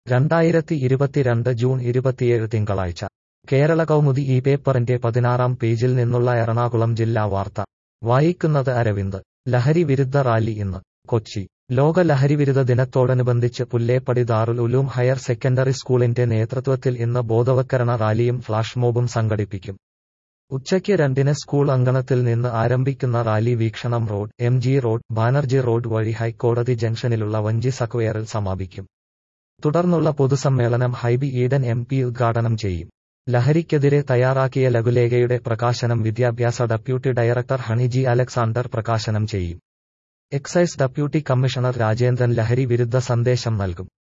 രണ്ടായിരത്തി ഇരുപത്തിരണ്ട് ജൂൺ ഇരുപത്തിയേഴ് തിങ്കളാഴ്ച കേരള കൗമുദി ഈ പേപ്പറിന്റെ പതിനാറാം പേജിൽ നിന്നുള്ള എറണാകുളം ജില്ലാ വാർത്ത വായിക്കുന്നത് അരവിന്ദ് ലഹരി വിരുദ്ധ റാലി ഇന്ന് കൊച്ചി ലോക ലഹരിവിരുദ്ധ ദിനത്തോടനുബന്ധിച്ച് പുല്ലേപ്പടി ദാറുൽ ഉലൂം ഹയർ സെക്കൻഡറി സ്കൂളിന്റെ നേതൃത്വത്തിൽ ഇന്ന് ബോധവൽക്കരണ റാലിയും ഫ്ളാഷ് മോബും സംഘടിപ്പിക്കും ഉച്ചയ്ക്ക് രണ്ടിന് സ്കൂൾ അങ്കണത്തിൽ നിന്ന് ആരംഭിക്കുന്ന rally Veekshanam road M G road Banerjee road വഴി ഹൈക്കോടതി ജംഗ്ഷനിലുള്ള വഞ്ചി സക്വയറിൽ സമാപിക്കും തുടർന്നുള്ള പൊതുസമ്മേളനം ഹൈബി ഈഡൻ എം പി ഉദ്ഘാടനം ചെയ്യും ലഹരിക്കെതിരെ തയ്യാറാക്കിയ ലഘുലേഖയുടെ പ്രകാശനം വിദ്യാഭ്യാസ ഡെപ്യൂട്ടി ഡയറക്ടർ ഹണിജി അലക്സാണ്ടർ പ്രകാശനം ചെയ്യും എക്സൈസ് ഡെപ്യൂട്ടി കമ്മീഷണർ രാജേന്ദ്രൻ ലഹരി വിരുദ്ധ സന്ദേശം നൽകും